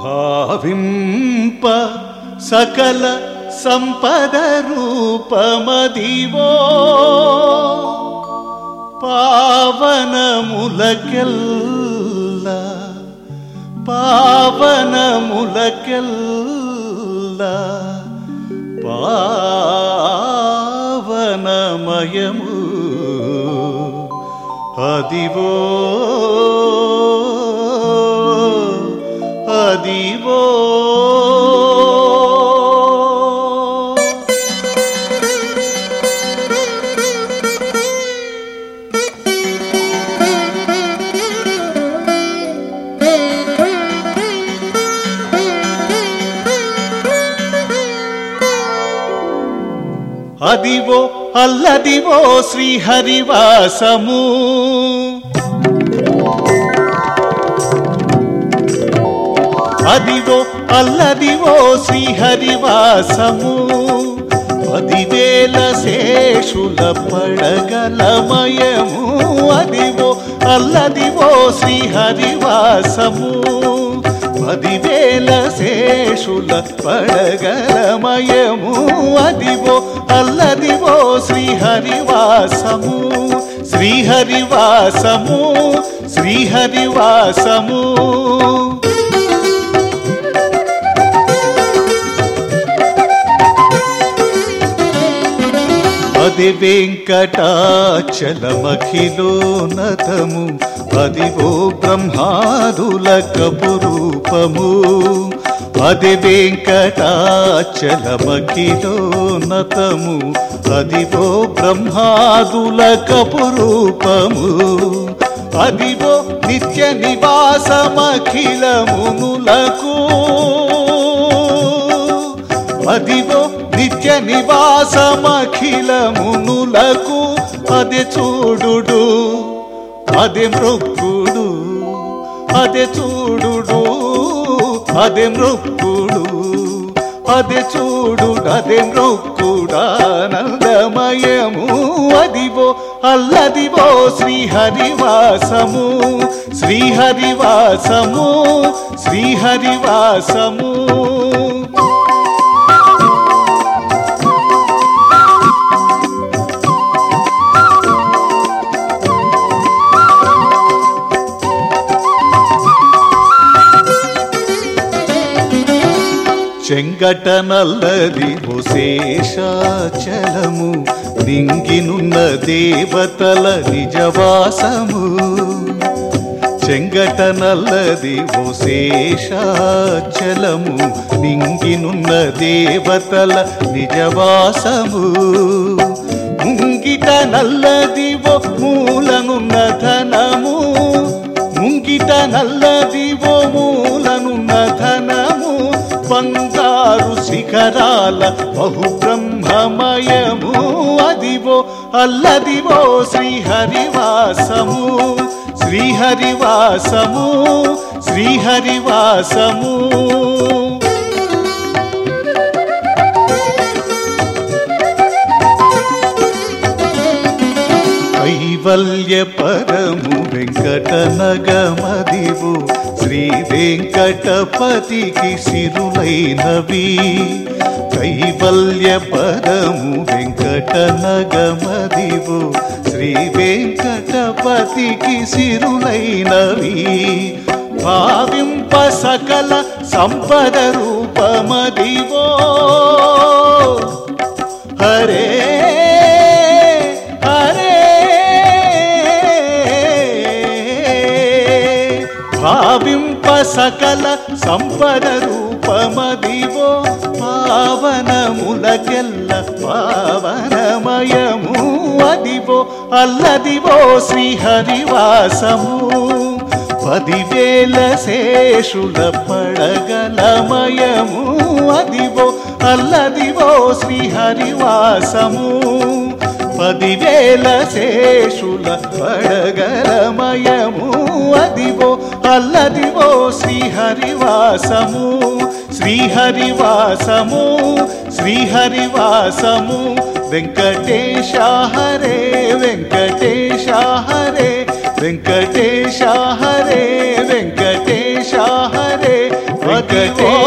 భావింప సకల సంపద రూపమదివో పావనములకెల్ల పావనములకెల్ల పావనమయము అదివో అదివో అదివో అల్లదివో శ్రీహరివాసము అదివో అల్లదివో శ్రీహరివాసము పదివేల శేషుల పడగలమయము అదివో అల్లదివో శ్రీహరివాసము పదివేల శేషుల పడగలమయము అదివో అల్లదివో శ్రీహరివాసము శ్రీహరివాసము శ్రీహరివాసము అది వెంకటాచలమఖిలోనతము అదివో బ్రహ్మాదుల కపురూపము అది వెంకటాచలమఖిలోనతము అదివో బ్రహ్మాదుల కపురూపము అదివో నిత్య నివాసమఖిలమునులకు అదివో నిత్య నివాసమఖిలమునులకు అది చూడుడు అది మృక్కుడు అది చూడుడు అది మృక్కుడు అది చూడు అది మృక్కుడానందమయము అదివో అల్లదివో శ్రీహరివాసము శ్రీహరివాసము శ్రీహరివాసము చెంగట నల్లది శేషాచలము నింగినున్న దేవతల నిజవాసము చెంగట నల్లది శేషాచలము నింగినున్న దేవతల నిజవాసము ముంగిట నల్లదివో మూలనున్న ధనము ముంగిట నల్లదివో మూలనున్న ధనము బంగారు శిఖరాల బహుబ్రహ్మమయము అదివో అల్లదివో శ్రీహరివాసము శ్రీహరివాసము శ్రీహరివాసము కైవల్య పరము వెంకట నగమదివు శ్రీ వెంకటపతికి సిరులైనవి కైవల్య పరము వెంకట నగమదివు శ్రీ వెంకటపతికి సిరులైనవి భావింప సకల సంపద రూపమదివో హరే హరే భావింప సకల సంపద రూపమదివో పావనములకెల్ల పావనమయము అదివో అల్లదివో శ్రీహరివాసము పదివేల శేషుల పడగలమయము అదివో అల్లదివో శ్రీహరివాసము పదివేల శేషుల పడగలమయము అదివో అల్లదివో శ్రీహరివాసము శ్రీహరివాసము శ్రీహరివాసము వెంకటేశ హరే వెంకటేశ హరే వెంకటేశ హరే వెంకటేశ హరే వెంకటేశ వెంకటేశ